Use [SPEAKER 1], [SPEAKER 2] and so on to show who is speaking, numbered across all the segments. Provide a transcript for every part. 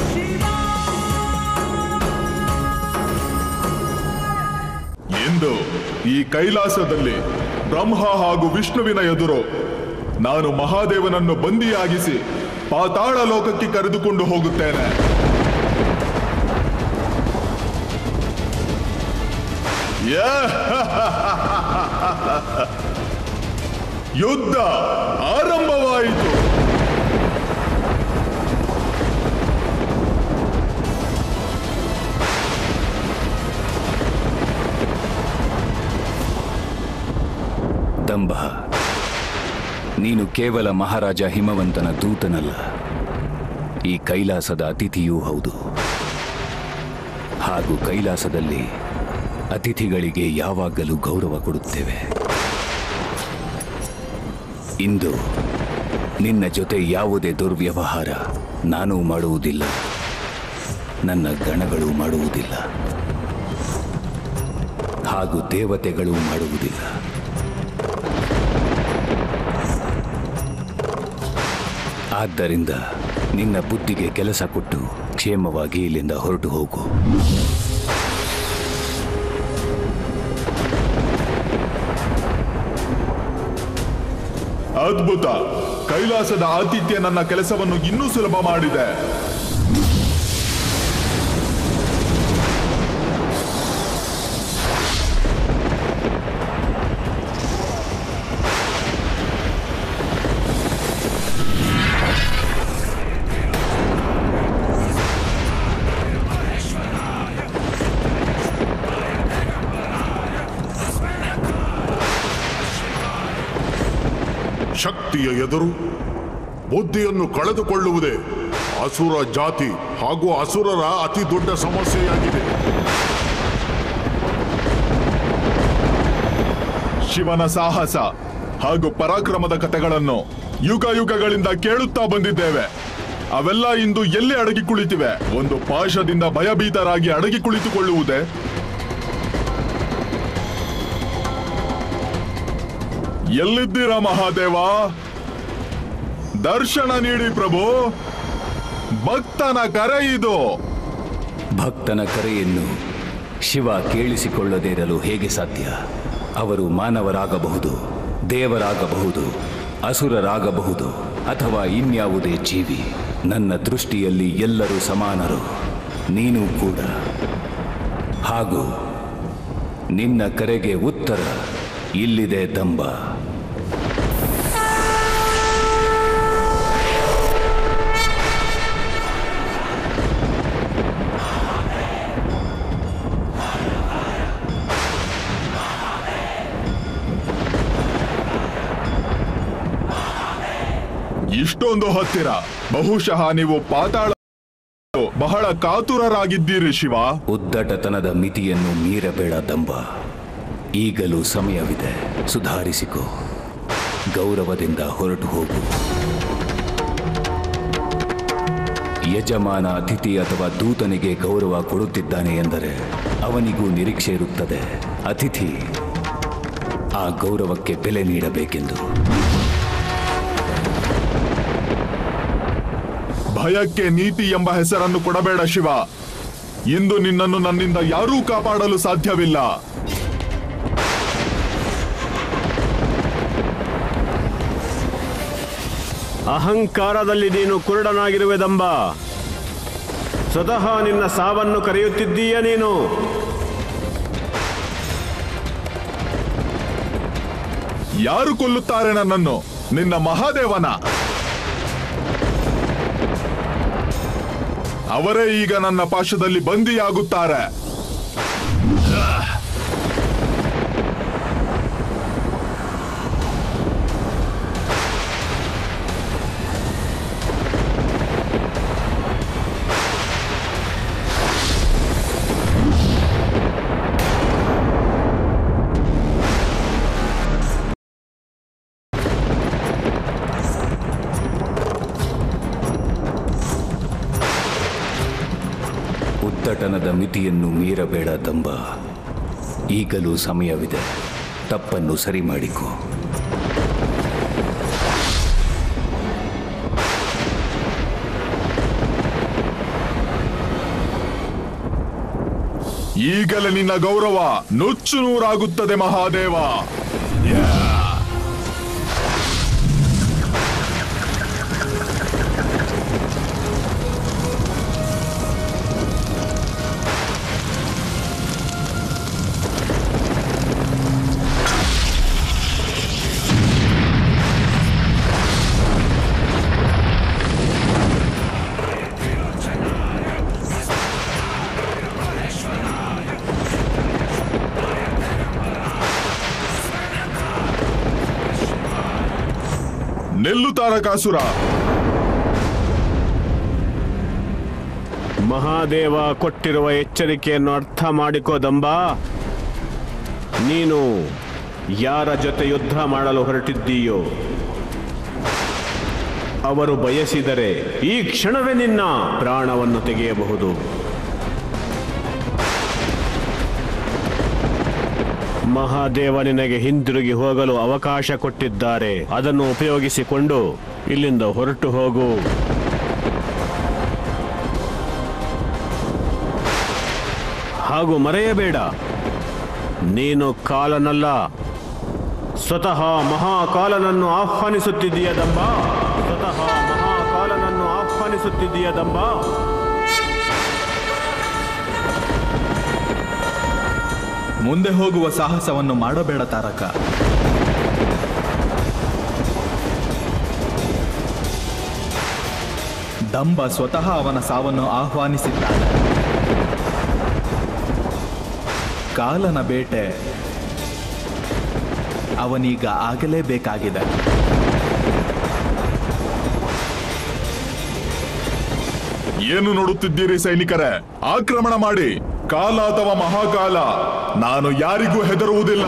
[SPEAKER 1] ಇಂದು ಈ ಕೈಲಾಸದಲ್ಲಿ ಬ್ರಹ್ಮ ಹಾಗೂ ವಿಷ್ಣುವಿನ ಎದುರು ನಾನು ಮಹಾದೇವನನ್ನು ಬಂದಿಯಾಗಿಸಿ ಪಾತಾಳ ಲೋಕಕ್ಕೆ ಕರೆದುಕೊಂಡು ಹೋಗುತ್ತೇನೆ ಯಾ! ಯುದ್ಧ ಆರಂಭವಾಯಿತು
[SPEAKER 2] ದಂಭ ನೀನು ಕೇವಲ ಮಹಾರಾಜ ಹಿಮವಂತನ ದೂತನಲ್ಲ ಈ ಕೈಲಾಸದ ಅತಿಥಿಯೂ ಹೌದು ಹಾಗೂ ಕೈಲಾಸದಲ್ಲಿ ಅತಿಥಿಗಳಿಗೆ ಯಾವಾಗಲೂ ಗೌರವ ಕೊಡುತ್ತೇವೆ ಇಂದು ನಿನ್ನ ಜೊತೆ ಯಾವುದೇ ದುರ್ವ್ಯವಹಾರ ನಾನು ಮಾಡುವುದಿಲ್ಲ ನನ್ನ ಗಣಗಳು ಮಾಡುವುದಿಲ್ಲ ಹಾಗೂ ದೇವತೆಗಳು ಮಾಡುವುದಿಲ್ಲ ಆದ್ದರಿಂದ ನಿನ್ನ ಬುದ್ಧಿಗೆ ಕೆಲಸ ಕೊಟ್ಟು ಕ್ಷೇಮವಾಗಿ ಇಲ್ಲಿಂದ ಹೊರಟು ಹೋಗು
[SPEAKER 1] ಅದ್ಭುತ ಕೈಲಾಸದ ಆತಿಥ್ಯ ನನ್ನ ಕೆಲಸವನ್ನು ಇನ್ನೂ ಸುಲಭ ಮಾಡಿದೆ
[SPEAKER 3] ಶಕ್ತಿಯ ಎದುರು ಬುದ್ಧಿಯನ್ನು ಕಳೆದುಕೊಳ್ಳುವುದೇ ಅಸುರ ಜಾತಿ ಹಾಗೂ ಅಸುರರ ಅತಿ ದೊಡ್ಡ ಸಮಸ್ಯೆಯಾಗಿದೆ
[SPEAKER 1] ಶಿವನ ಸಾಹಸ ಹಾಗೂ ಪರಾಕ್ರಮದ ಕಥೆಗಳನ್ನು ಯುಗ ಯುಗಗಳಿಂದ ಕೇಳುತ್ತಾ ಬಂದಿದ್ದೇವೆ ಅವೆಲ್ಲ ಇಂದು ಎಲ್ಲಿ ಅಡಗಿ ಕುಳಿತಿವೆ ಒಂದು ಪಾಶದಿಂದ ಭಯಭೀತರಾಗಿ ಅಡಗಿ ಕುಳಿತುಕೊಳ್ಳುವುದೇ ಎಲ್ಲಿದ್ದೀರಾ ಮಹಾದೇವ ದರ್ಶನ ನೀಡಿ ಪ್ರಭು ಭಕ್ತನ ಕರೆ ಇದು
[SPEAKER 2] ಭಕ್ತನ ಕರೆಯನ್ನು ಶಿವ ಕೇಳಿಸಿಕೊಳ್ಳದೇ ಇರಲು ಹೇಗೆ ಸಾಧ್ಯ ಅವರು ಮಾನವರಾಗಬಹುದು ದೇವರಾಗಬಹುದು ಅಸುರರಾಗಬಹುದು ಅಥವಾ ಇನ್ಯಾವುದೇ ಜೀವಿ ನನ್ನ ದೃಷ್ಟಿಯಲ್ಲಿ ಎಲ್ಲರೂ ಸಮಾನರು ನೀನು ಕೂಡ ಹಾಗೂ ನಿನ್ನ ಕರೆಗೆ ಉತ್ತರ ಇಲ್ಲಿದೆ ದಂಬ
[SPEAKER 1] ಇಷ್ಟೊಂದು ಹತ್ತಿರ ಬಹುಶಃ ನೀವು ಪಾತಾಳ ಬಹಳ ಕಾತುರರಾಗಿದ್ದೀರಿ ಶಿವ
[SPEAKER 2] ಉದ್ದಟತನದ ಮಿತಿಯನ್ನು ಮೀರಬೇಡ ದಂಬ ಈಗಲೂ ಸಮಯವಿದೆ ಸುಧಾರಿಸಿಕೋ ಗೌರವದಿಂದ ಹೊರಟು ಹೋಗು ಯಜಮಾನ ಅತಿಥಿ ಅಥವಾ ದೂತನಿಗೆ ಗೌರವ ಕೊಡುತ್ತಿದ್ದಾನೆ ಎಂದರೆ ಅವನಿಗೂ ನಿರೀಕ್ಷೆ ಇರುತ್ತದೆ ಅತಿಥಿ ಆ ಗೌರವಕ್ಕೆ ಬೆಲೆ ನೀಡಬೇಕೆಂದು
[SPEAKER 1] ಭಯಕ್ಕೆ ನೀತಿ ಎಂಬ ಹೆಸರನ್ನು ಕೊಡಬೇಡ ಶಿವ ಇಂದು ನಿನ್ನನ್ನು ನನ್ನಿಂದ ಯಾರೂ ಕಾಪಾಡಲು ಸಾಧ್ಯವಿಲ್ಲ
[SPEAKER 4] ಅಹಂಕಾರದಲ್ಲಿ ನೀನು ಕುರುಡನಾಗಿರುವೆದಂಬ ಸ್ವತಃ ನಿನ್ನ ಸಾವನ್ನು ಕರೆಯುತ್ತಿದ್ದೀಯ ನೀನು
[SPEAKER 1] ಯಾರು ಕೊಲ್ಲುತ್ತಾರೆ ನನ್ನನ್ನು ನಿನ್ನ ಮಹಾದೇವನ ಅವರೇ ಈಗ ನನ್ನ ಪಾಶದಲ್ಲಿ ಬಂದಿಯಾಗುತ್ತಾರೆ
[SPEAKER 2] ಉದ್ದಟನದ ಮಿತಿಯನ್ನು ಮೀರಬೇಡ ದಂಬ ಈಗಲೂ ಸಮಯವಿದೆ ತಪ್ಪನ್ನು ಸರಿ ಮಾಡಿಕೊ
[SPEAKER 1] ಈಗಲೇ ನಿನ್ನ ಗೌರವ ನುಚ್ಚು ನೂರಾಗುತ್ತದೆ ಮಹಾದೇವ ನೆಲ್ಲು ತಾರಕಾಸುರ
[SPEAKER 4] ಮಹಾದೇವ ಕೊಟ್ಟಿರುವ ಎಚ್ಚರಿಕೆಯನ್ನು ಅರ್ಥ ಮಾಡಿಕೋ ದಂಬ ನೀನು ಯಾರ ಜೊತೆ ಯುದ್ಧ ಮಾಡಲು ಹೊರಟಿದ್ದೀಯೋ ಅವರು ಬಯಸಿದರೆ ಈ ಕ್ಷಣವೇ ನಿನ್ನ ಪ್ರಾಣವನ್ನು ತೆಗೆಯಬಹುದು ಮಹಾದೇವ ನಿನಗೆ ಹಿಂದಿರುಗಿ ಹೋಗಲು ಅವಕಾಶ ಕೊಟ್ಟಿದ್ದಾರೆ ಅದನ್ನು ಉಪಯೋಗಿಸಿಕೊಂಡು ಇಲ್ಲಿಂದ ಹೊರಟು ಹೋಗು ಹಾಗೂ ಮರೆಯಬೇಡ ನೀನು ಕಾಲನಲ್ಲ ಸ್ವತಃ ಮಹಾಕಾಲನನ್ನು ಆಹ್ವಾನಿಸುತ್ತಿದ್ದೀಯ ದಂಬ ಸ್ವತಃ ಮಹಾಕಾಲನನ್ನು ಆಹ್ವಾನಿಸುತ್ತಿದ್ದೀಯ ದಂಬ
[SPEAKER 5] ಮುಂದೆ ಹೋಗುವ ಸಾಹಸವನ್ನು ಮಾಡಬೇಡ ತಾರಕ ದಂಬ ಸ್ವತಃ ಅವನ ಸಾವನ್ನು ಆಹ್ವಾನಿಸಿದ್ದಾನೆ ಕಾಲನ ಬೇಟೆ ಅವನೀಗ ಆಗಲೇಬೇಕಾಗಿದೆ
[SPEAKER 1] ಏನು ನೋಡುತ್ತಿದ್ದೀರಿ ಸೈನಿಕರೇ ಆಕ್ರಮಣ ಮಾಡಿ ಕಾಲ ಅಥವಾ ಮಹಾಕಾಲ ನಾನು ಯಾರಿಗೂ ಹೆದರುವುದಿಲ್ಲ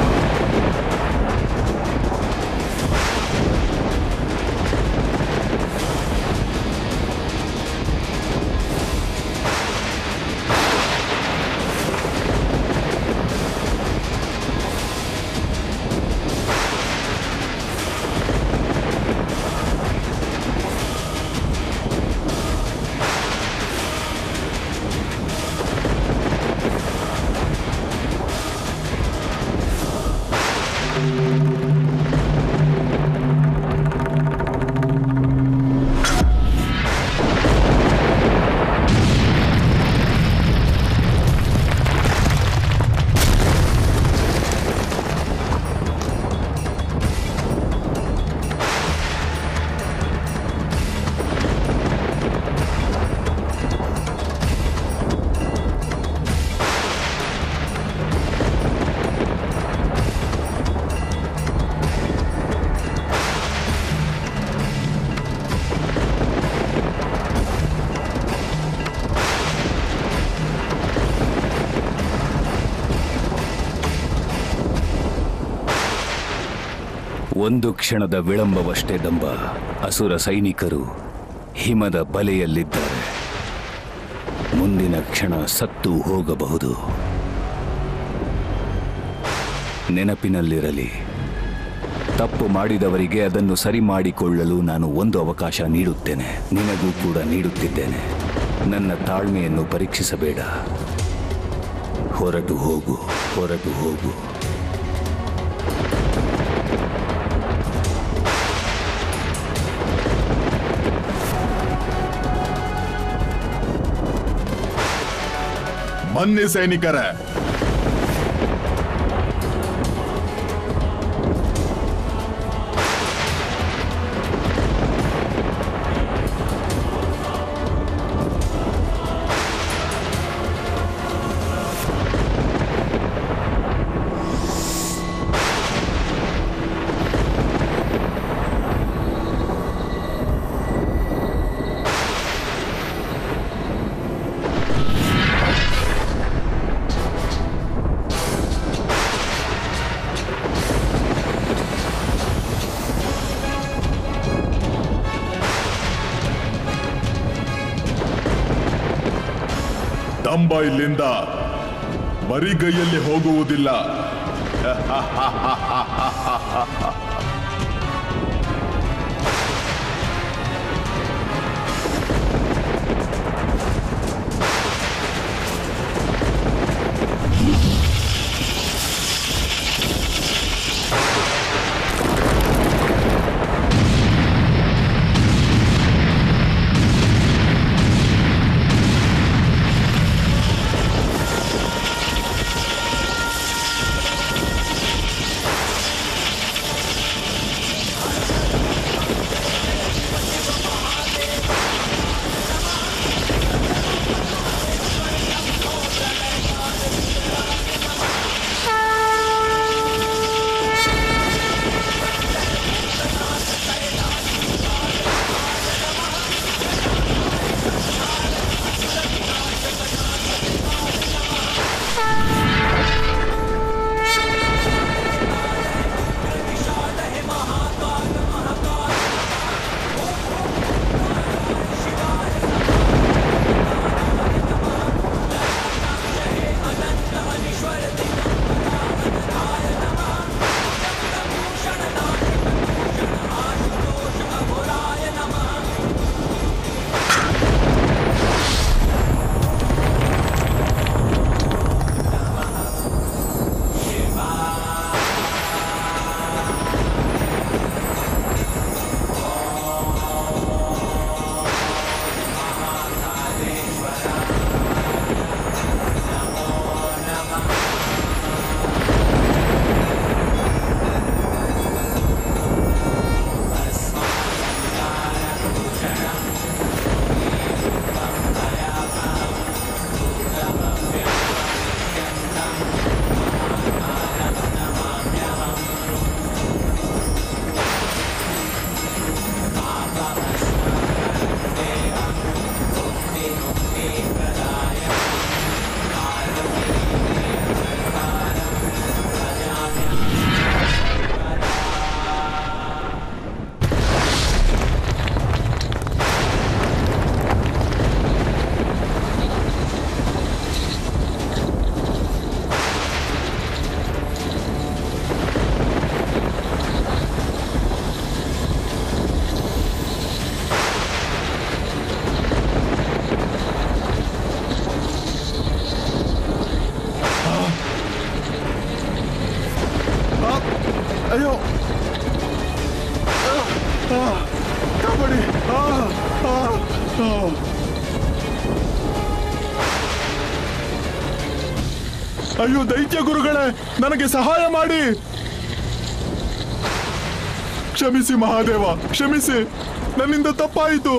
[SPEAKER 2] ಒಂದು ಕ್ಷಣದ ವಿಳಂಬವಷ್ಟೇ ದಂಬ ಅಸುರ ಸೈನಿಕರು ಹಿಮದ ಬಲೆಯಲ್ಲಿದ್ದಾರೆ ಮುಂದಿನ ಕ್ಷಣ ಸತ್ತು ಹೋಗಬಹುದು ನೆನಪಿನಲ್ಲಿರಲಿ ತಪ್ಪು ಮಾಡಿದವರಿಗೆ ಅದನ್ನು ಸರಿ ಮಾಡಿಕೊಳ್ಳಲು ನಾನು ಒಂದು ಅವಕಾಶ ನೀಡುತ್ತೇನೆ ನಿನಗೂ ಕೂಡ ನೀಡುತ್ತಿದ್ದೇನೆ ನನ್ನ ತಾಳ್ಮೆಯನ್ನು ಪರೀಕ್ಷಿಸಬೇಡ ಹೊರಟು ಹೋಗು ಹೊರಟು ಹೋಗು
[SPEAKER 1] ಬನ್ನಿ ಸೈನಿಕರೇ ದಂಬ ಇಲ್ಲಿಂದ ಬರಿಗೈಯಲ್ಲಿ ಹೋಗುವುದಿಲ್ಲ ಆ. ಅಯ್ಯೋ ದೈತ್ಯ ಗುರುಗಳೇ ನನಗೆ ಸಹಾಯ ಮಾಡಿ ಕ್ಷಮಿಸಿ ಮಹಾದೇವ ಕ್ಷಮಿಸಿ ನನ್ನಿಂದ ತಪ್ಪಾಯಿತು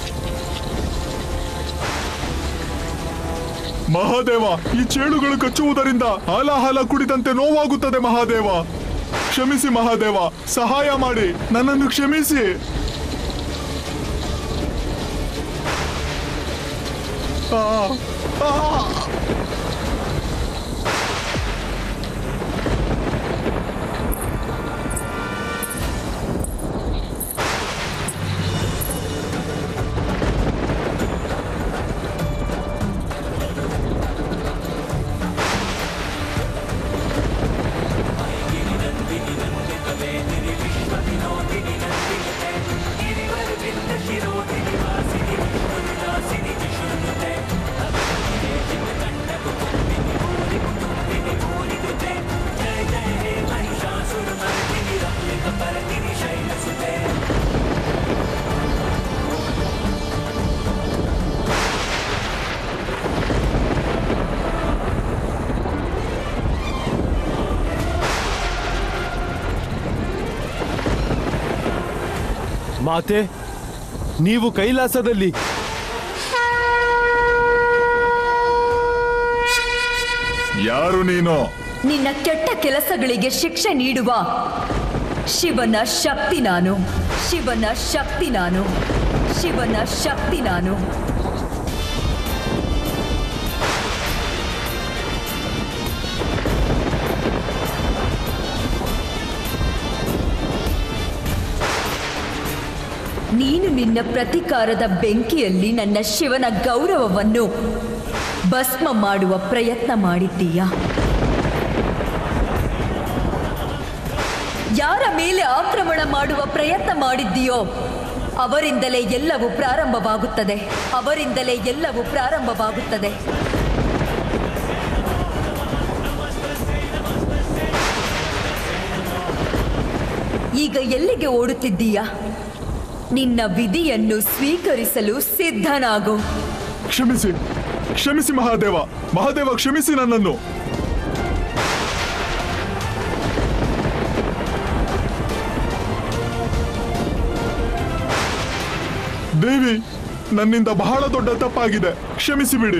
[SPEAKER 1] ಮಹಾದೇವ ಈ ಚೇಳುಗಳು ಕಚ್ಚುವುದರಿಂದ ಹಾಲಾಹಲ ಕುಡಿದಂತೆ ನೋವಾಗುತ್ತದೆ ಮಹಾದೇವ ಕ್ಷಮಿಸಿ ಮಹಾದೇವ ಸಹಾಯ ಮಾಡಿ ನನ್ನನ್ನು ಕ್ಷಮಿಸಿ ಆ, ಆ.
[SPEAKER 6] ಮಾತೆ ನೀವು ಕೈಲಾಸದಲ್ಲಿ
[SPEAKER 1] ಯಾರು ನೀನು
[SPEAKER 7] ನಿನ್ನ ಕೆಟ್ಟ ಕೆಲಸಗಳಿಗೆ ಶಿಕ್ಷೆ ನೀಡುವ ಶಿವನ ಶಕ್ತಿ ನಾನು ಶಿವನ ಶಕ್ತಿ ನಾನು ಶಿವನ ಶಕ್ತಿ ನಾನು ನೀನು ನಿನ್ನ ಪ್ರತಿಕಾರದ ಬೆಂಕಿಯಲ್ಲಿ ನನ್ನ ಶಿವನ ಗೌರವವನ್ನು ಭಸ್ಮ ಮಾಡುವ ಪ್ರಯತ್ನ ಮಾಡಿದ್ದೀಯಾ ಯಾರ ಮೇಲೆ ಆಕ್ರಮಣ ಮಾಡುವ ಪ್ರಯತ್ನ ಮಾಡಿದ್ದೀಯೋ ಅವರಿಂದಲೇ ಎಲ್ಲವೂ ಪ್ರಾರಂಭವಾಗುತ್ತದೆ ಅವರಿಂದಲೇ ಎಲ್ಲವೂ ಪ್ರಾರಂಭವಾಗುತ್ತದೆ ಈಗ ಎಲ್ಲಿಗೆ ಓಡುತ್ತಿದ್ದೀಯಾ ನಿನ್ನ ವಿಧಿಯನ್ನು ಸ್ವೀಕರಿಸಲು ಸಿದ್ಧನಾಗು
[SPEAKER 1] ಕ್ಷಮಿಸಿ ಕ್ಷಮಿಸಿ ಮಹಾದೇವ ಮಹಾದೇವ ಕ್ಷಮಿಸಿ ನನ್ನನ್ನು ದೇವಿ ನನ್ನಿಂದ ಬಹಳ ದೊಡ್ಡ ತಪ್ಪಾಗಿದೆ ಕ್ಷಮಿಸಿ ಬಿಡಿ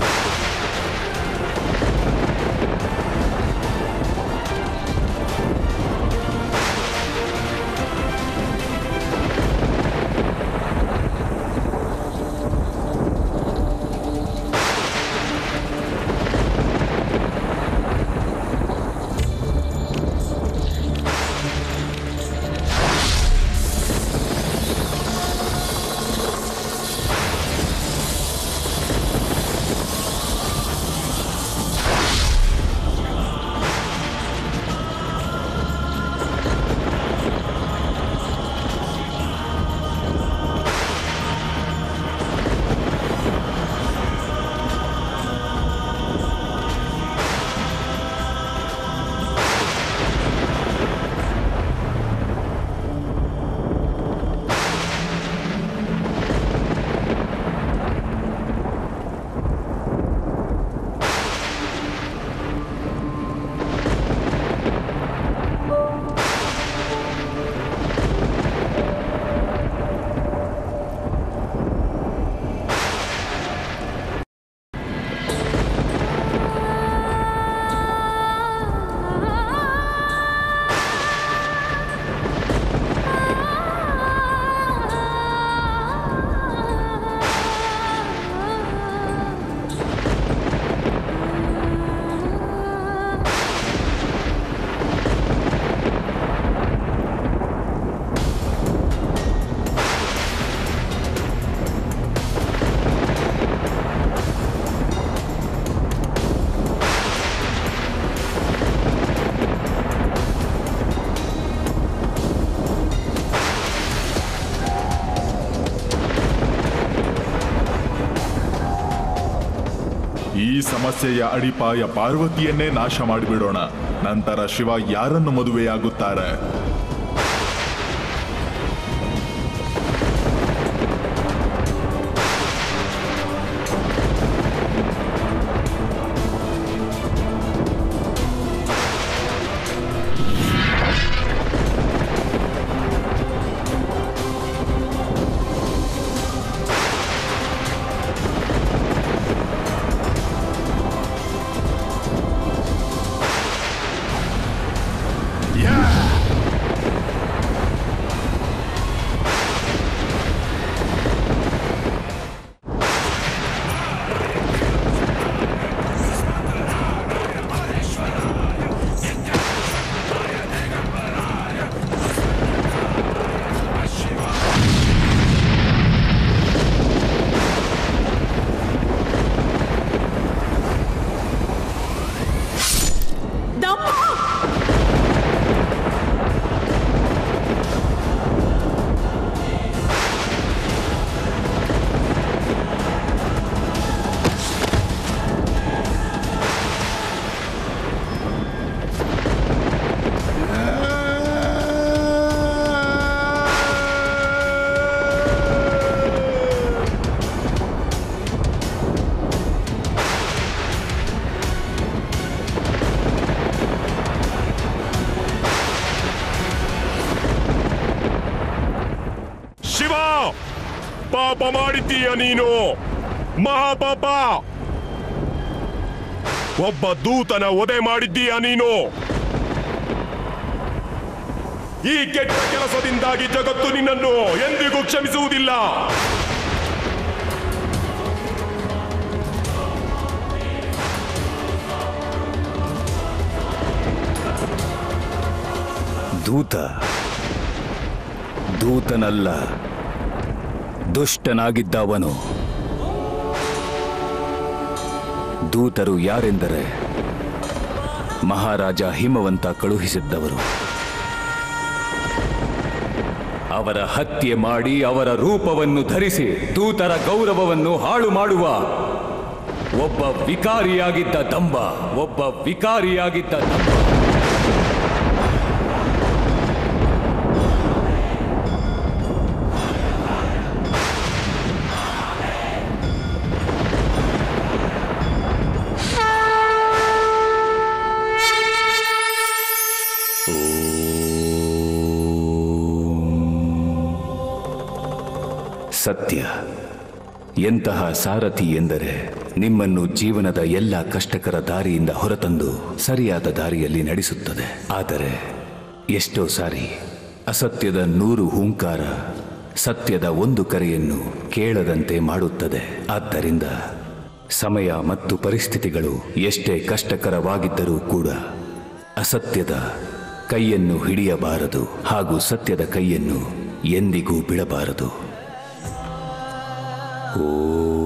[SPEAKER 1] ಈ ಸಮಸ್ಯೆಯ ಅಡಿಪಾಯ ಪಾರ್ವತಿಯನ್ನೇ ನಾಶ ಮಾಡಿಬಿಡೋಣ ನಂತರ ಶಿವ ಯಾರನ್ನು ಮದುವೆಯಾಗುತ್ತಾರೆ
[SPEAKER 8] ಪಾಪ ಮಾಡಿದ್ದೀಯ ನೀನು ಮಹಾಪಾಪ ಒಬ್ಬ ದೂತನ ವಧೆ ಮಾಡಿದ್ದೀಯ ನೀನು ಈ ಕೆಟ್ಟ ಕೆಲಸದಿಂದಾಗಿ ಜಗತ್ತು ನಿನ್ನನ್ನು ಎಂದಿಗೂ ಕ್ಷಮಿಸುವುದಿಲ್ಲ
[SPEAKER 2] ದೂತ ದೂತನಲ್ಲ ದುಷ್ಟನಾಗಿದ್ದವನು ದೂತರು ಯಾರೆಂದರೆ ಮಹಾರಾಜ ಹಿಮವಂತ ಕಳುಹಿಸಿದ್ದವರು ಅವರ ಹತ್ಯೆ ಮಾಡಿ ಅವರ ರೂಪವನ್ನು ಧರಿಸಿ ದೂತರ ಗೌರವವನ್ನು ಹಾಳು ಮಾಡುವ ಒಬ್ಬ ವಿಕಾರಿಯಾಗಿದ್ದ ದಂಬ ಒಬ್ಬ ವಿಕಾರಿಯಾಗಿದ್ದ ದಂಬ ಸತ್ಯ ಎಂತಹ ಸಾರಥಿ ಎಂದರೆ ನಿಮ್ಮನ್ನು ಜೀವನದ ಎಲ್ಲ ಕಷ್ಟಕರ ದಾರಿಯಿಂದ ಹೊರತಂದು ಸರಿಯಾದ ದಾರಿಯಲ್ಲಿ ನಡೆಸುತ್ತದೆ ಆದರೆ ಎಷ್ಟೋ ಸಾರಿ ಅಸತ್ಯದ ನೂರು ಹೂಂಕಾರ ಸತ್ಯದ ಒಂದು ಕರೆಯನ್ನು ಕೇಳದಂತೆ ಮಾಡುತ್ತದೆ ಆದ್ದರಿಂದ ಸಮಯ ಮತ್ತು ಪರಿಸ್ಥಿತಿಗಳು ಎಷ್ಟೇ ಕಷ್ಟಕರವಾಗಿದ್ದರೂ ಕೂಡ ಅಸತ್ಯದ ಕೈಯನ್ನು ಹಿಡಿಯಬಾರದು ಹಾಗೂ ಸತ್ಯದ ಕೈಯನ್ನು ಎಂದಿಗೂ ಬಿಡಬಾರದು ಓ